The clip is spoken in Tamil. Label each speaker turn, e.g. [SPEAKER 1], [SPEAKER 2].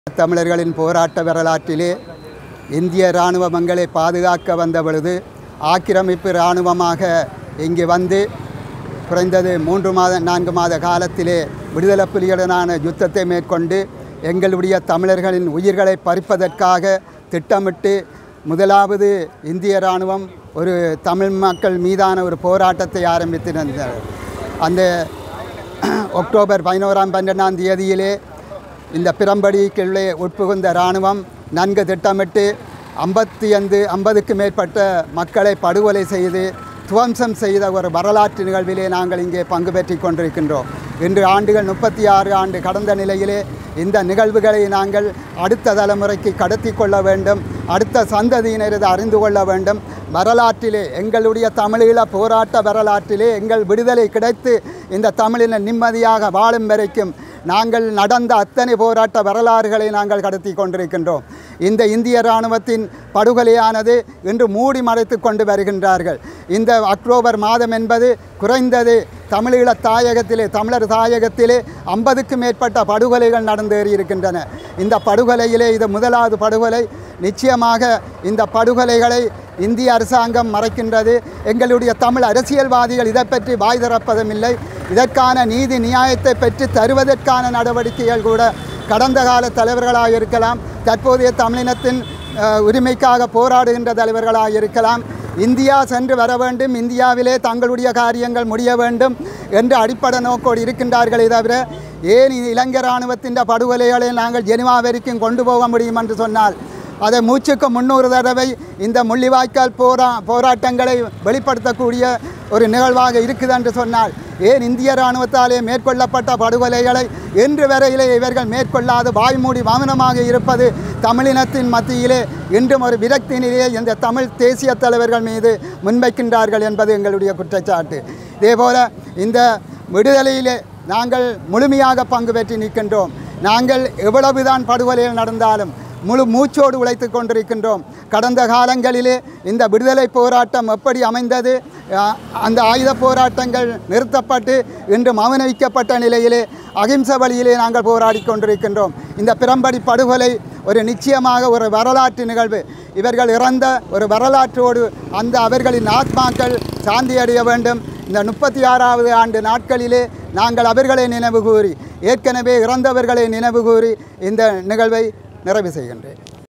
[SPEAKER 1] தமிழர்களின் போராட்ட வரலாற்றிலே இந்திய இராணுவம் எங்களை பாதுகாக்க வந்த பொழுது ஆக்கிரமிப்பு இராணுவமாக இங்கு வந்து குறைந்தது மூன்று மாத நான்கு மாத காலத்திலே விடுதலை புலிகளுடனான யுத்தத்தை மேற்கொண்டு எங்களுடைய தமிழர்களின் உயிர்களை பறிப்பதற்காக திட்டமிட்டு முதலாவது இந்திய இராணுவம் ஒரு தமிழ் மக்கள் மீதான ஒரு போராட்டத்தை ஆரம்பித்திருந்தது அந்த அக்டோபர் பதினோராம் பன்னெண்டாம் தேதியிலே இந்த பிரம்படிக்குள்ளே உட்புகுந்த இராணுவம் நன்கு திட்டமிட்டு ஐம்பத்தி ஐந்து ஐம்பதுக்கு மேற்பட்ட மக்களை படுகொலை செய்து துவம்சம் செய்த ஒரு வரலாற்று நிகழ்விலே நாங்கள் இங்கே பங்கு பெற்றி கொண்டிருக்கின்றோம் இன்று ஆண்டுகள் முப்பத்தி ஆறு ஆண்டு கடந்த நிலையிலே இந்த நிகழ்வுகளை நாங்கள் அடுத்த தலைமுறைக்கு கடத்தி கொள்ள வேண்டும் அடுத்த சந்ததியினர் இதை அறிந்து கொள்ள வேண்டும் வரலாற்றிலே எங்களுடைய தமிழீழ போராட்ட வரலாற்றிலே எங்கள் விடுதலை கிடைத்து இந்த தமிழின நிம்மதியாக வாழும் வரைக்கும் நாங்கள் நடந்த அத்தனை போராட்ட வரலாறுகளை நாங்கள் கடத்தி கொண்டிருக்கின்றோம் இந்த இந்திய இராணுவத்தின் படுகொலையானது இன்று மூடி மறைத்து கொண்டு வருகின்றார்கள் இந்த அக்டோபர் மாதம் என்பது குறைந்தது தமிழீழ தாயகத்திலே தமிழர் தாயகத்திலே ஐம்பதுக்கு மேற்பட்ட படுகொலைகள் நடந்தேறி இருக்கின்றன இந்த படுகொலையிலே இது முதலாவது படுகொலை நிச்சயமாக இந்த படுகொலைகளை இந்திய அரசாங்கம் மறைக்கின்றது எங்களுடைய தமிழ் அரசியல்வாதிகள் இதை பற்றி வாய் திறப்பதும் இல்லை இதற்கான நீதி நியாயத்தை பெற்று தருவதற்கான நடவடிக்கைகள் கூட கடந்த கால தலைவர்களாக இருக்கலாம் தற்போதைய தமிழினத்தின் அஹ், உரிமைக்காக போராடுகின்ற தலைவர்களாக இருக்கலாம் இந்தியா சென்று வர வேண்டும் இந்தியாவிலே தங்களுடைய காரியங்கள் முடிய வேண்டும் என்ற அடிப்படை நோக்கோடு இருக்கின்றார்களே தவிர ஏன் இந்த இலங்கை இராணுவத்தின் படுகொலைகளை நாங்கள் ஜெனிவா வரைக்கும் கொண்டு போக முடியும் என்று சொன்னால் அதை மூச்சுக்கு முன்னூறு தடவை இந்த முள்ளிவாய்க்கால் போரா போராட்டங்களை வெளிப்படுத்தக்கூடிய ஒரு நிகழ்வாக இருக்குது என்று சொன்னால் ஏன் இந்திய இராணுவத்தாலே மேற்கொள்ளப்பட்ட படுகொலைகளை இன்று வரையிலே இவர்கள் மேற்கொள்ளாது வாய்மூடி மௌனமாக இருப்பது தமிழினத்தின் மத்தியிலே இன்றும் ஒரு விரக்தி நிலையை இந்த தமிழ் தேசிய தலைவர்கள் மீது முன்வைக்கின்றார்கள் என்பது எங்களுடைய குற்றச்சாட்டு இதேபோல இந்த விடுதலையிலே நாங்கள் முழுமையாக பங்கு பெற்றி நிற்கின்றோம் நாங்கள் எவ்வளவுதான் படுகொலைகள் நடந்தாலும் முழு மூச்சோடு உழைத்து கொண்டிருக்கின்றோம் கடந்த காலங்களிலே இந்த விடுதலை போராட்டம் எப்படி அமைந்தது அஹ், அந்த ஆயுத போராட்டங்கள் நிறுத்தப்பட்டு இன்று மௌனிக்கப்பட்ட நிலையிலே அகிம்சை வழியிலே நாங்கள் போராடி கொண்டிருக்கின்றோம் இந்த பிரம்படி படுகொலை ஒரு நிச்சயமாக ஒரு வரலாற்று நிகழ்வு இவர்கள் இறந்த ஒரு வரலாற்றோடு அந்த அவர்களின் ஆத்மாக்கள் சாந்தி அடைய வேண்டும் இந்த முப்பத்தி ஆறாவது ஆண்டு நாட்களிலே நாங்கள் அவர்களை நினைவு கூறி ஏற்கனவே இறந்தவர்களை நினைவு கூறி இந்த நிகழ்வை நிறைவு செய்கின்றேன்